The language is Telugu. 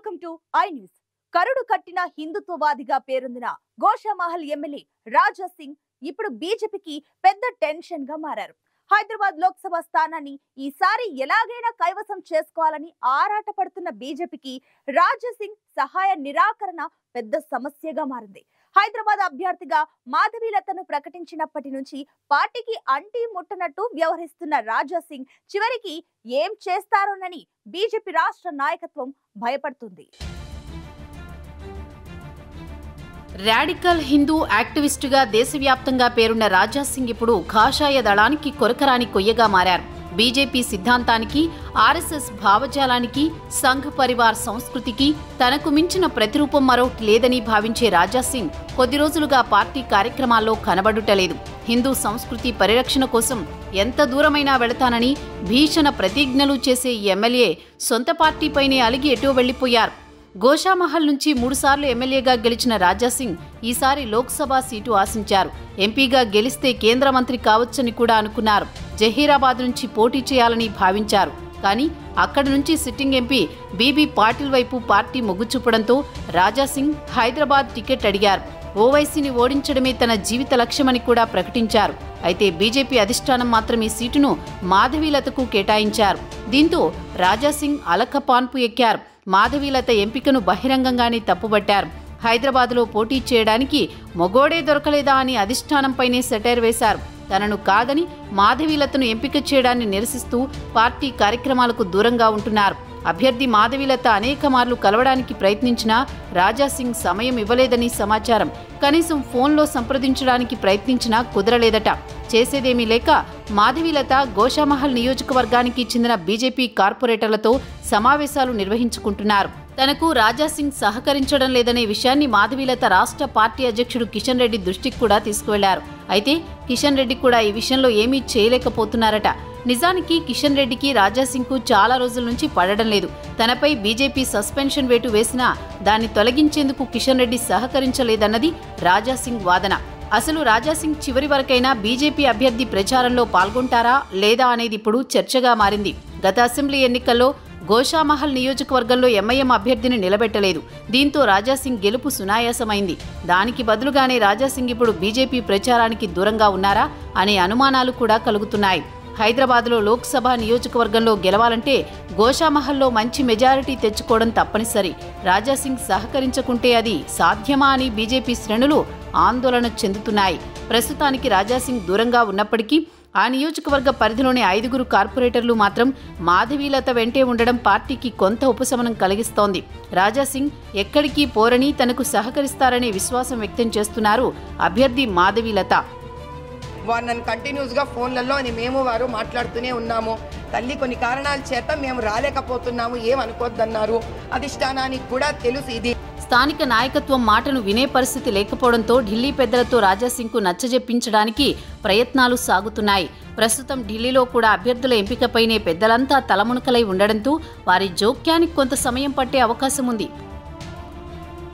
వెల్కమ్ టు ఐ న్యూస్ కరుడు కట్టిన హిందుత్వవాదిగా పేరొందిన గోషామహల్ ఎమ్మెల్యే రాజా సింగ్ ఇప్పుడు బీజేపీకి పెద్ద టెన్షన్ గా మారారు హైదరాబాద్ లోక్సభ స్థానాన్ని ఈసారి ఎలాగైనా కైవసం చేసుకోవాలని ఆరాటపడుతున్న బీజేపీకి రాజా సింగ్ సహాయ నిరాకరణ పెద్ద సమస్యగా మారింది హైదరాబాద్ అభ్యర్థిగా మాధవీలతను ప్రకటించినప్పటి నుంచి పార్టీకి అంటి ముట్టనట్టు వ్యవహరిస్తున్న రాజా సింగ్ చివరికి ఏం చేస్తారోనని బీజేపీ రాష్ట్ర నాయకత్వం భయపడుతుంది రాడికల్ హిందూ యాక్టివిస్టుగా దేశవ్యాప్తంగా పేరున్న రాజా సింగ్ ఇప్పుడు కాషాయ దళానికి కొరకరాని కొయ్యగా మారారు బీజేపీ సిద్ధాంతానికి ఆర్ఎస్ఎస్ భావజాలానికి సంఘ్ పరివార్ సంస్కృతికి తనకు మించిన ప్రతిరూపం మరొకటి లేదని భావించే రాజా సింగ్ కొద్ది రోజులుగా పార్టీ కార్యక్రమాల్లో కనబడుటలేదు హిందూ సంస్కృతి పరిరక్షణ కోసం ఎంత దూరమైనా వెళతానని భీషణ ప్రతిజ్ఞలు చేసే ఈ ఎమ్మెల్యే సొంత పార్టీపైనే అలిగి ఎటో వెళ్లిపోయారు గోషామహల్ నుంచి మూడుసార్లు ఎమ్మెల్యేగా గెలిచిన రాజాసింగ్ ఈసారి లోక్సభ సీటు ఆశించారు ఎంపీగా గెలిస్తే కేంద్ర మంత్రి కావచ్చని కూడా అనుకున్నారు జహీరాబాద్ నుంచి పోటీ చేయాలని భావించారు కానీ అక్కడి నుంచి సిట్టింగ్ ఎంపీ బీబీ పాటిల్ వైపు పార్టీ మొగ్గు చూపడంతో రాజాసింగ్ హైదరాబాద్ టికెట్ అడిగారు ఓవైసీని ఓడించడమే తన జీవిత లక్ష్యమని కూడా ప్రకటించారు అయితే బీజేపీ అధిష్టానం మాత్రం ఈ సీటును మాధవీలతకు కేటాయించారు దీంతో రాజాసింగ్ అలకపాన్పు ఎక్కారు మాధవీలత ఎంపికను బహిరంగంగానే తప్పుబట్టారు హైదరాబాద్లో పోటీ చేయడానికి మొగోడే దొరకలేదా అని అధిష్టానంపైనే సెటైర్ వేశారు తనను కాదని మాధవీలతను ఎంపిక చేయడాన్ని నిరసిస్తూ పార్టీ కార్యక్రమాలకు దూరంగా ఉంటున్నారు అభ్యర్థి మాధవీలత అనేక మార్లు కలవడానికి ప్రయత్నించినా రాజాసింగ్ సమయం ఇవ్వలేదని సమాచారం కనీసం ఫోన్లో సంప్రదించడానికి ప్రయత్నించినా కుదరలేదట చేసేదేమీ లేక మాధవీలత గోషామహల్ నియోజకవర్గానికి చెందిన బీజేపీ కార్పొరేటర్లతో సమావేశాలు నిర్వహించుకుంటున్నారు తనకు రాజాసింగ్ సహకరించడం లేదనే విషయాన్ని మాధవీలత రాష్ట్ర పార్టీ అధ్యక్షుడు కిషన్ రెడ్డి దృష్టికి కూడా తీసుకువెళ్లారు అయితే కిషన్ రెడ్డి కూడా ఈ విషయంలో ఏమీ చేయలేకపోతున్నారట నిజానికి కిషన్ రెడ్డికి రాజాసింగ్కు చాలా రోజుల నుంచి పడడం లేదు తనపై బీజేపీ సస్పెన్షన్ వేటు వేసినా దాన్ని తొలగించేందుకు కిషన్ రెడ్డి సహకరించలేదన్నది రాజాసింగ్ వాదన అసలు రాజాసింగ్ చివరి వరకైనా బీజేపీ అభ్యర్థి ప్రచారంలో పాల్గొంటారా లేదా అనేది ఇప్పుడు చర్చగా మారింది గత అసెంబ్లీ ఎన్నికల్లో గోషామహల్ నియోజకవర్గంలో ఎంఐఎం అభ్యర్థిని నిలబెట్టలేదు దీంతో రాజాసింగ్ గెలుపు సునాయాసమైంది దానికి బదులుగానే రాజాసింగ్ ఇప్పుడు బీజేపీ ప్రచారానికి దూరంగా ఉన్నారా అనే అనుమానాలు కూడా కలుగుతున్నాయి హైదరాబాద్లో లోక్సభ నియోజకవర్గంలో గెలవాలంటే గోషామహల్లో మంచి మెజారిటీ తెచ్చుకోవడం తప్పనిసరి రాజాసింగ్ సహకరించకుంటే అది సాధ్యమా అని బీజేపీ శ్రేణులు ఆందోళన చెందుతున్నాయి ప్రస్తుతానికి రాజాసింగ్ దూరంగా ఉన్నప్పటికీ ఆ నియోజకవర్గ పరిధిలోని ఐదుగురు కార్పొరేటర్లు మాత్రం మాధవీలత వెంటే ఉండడం పార్టీకి కొంత ఉపశమనం కలిగిస్తోంది రాజాసింగ్ ఎక్కడికి పోరని తనకు సహకరిస్తారనే విశ్వాసం వ్యక్తం చేస్తున్నారు అభ్యర్థి మాధవీలత వారు నన్ను కంటిన్యూస్గా ఫోన్లలో అని మేము వారు మాట్లాడుతూనే ఉన్నాము తల్లి కొన్ని కారణాల చేత మేము రాలేకపోతున్నాము ఏం అనుకోద్దన్నారు అధిష్టానానికి కూడా తెలుసు ఇది స్థానిక నాయకత్వం మాటను వినే పరిస్థితి లేకపోవడంతో ఢిల్లీ పెద్దలతో రాజాసింగ్కు నచ్చజెప్పించడానికి ప్రయత్నాలు సాగుతున్నాయి ప్రస్తుతం ఢిల్లీలో కూడా అభ్యర్థుల ఎంపికపైనే పెద్దలంతా తలమునకలై ఉండడంతో వారి జోక్యానికి కొంత సమయం పట్టే అవకాశం ఉంది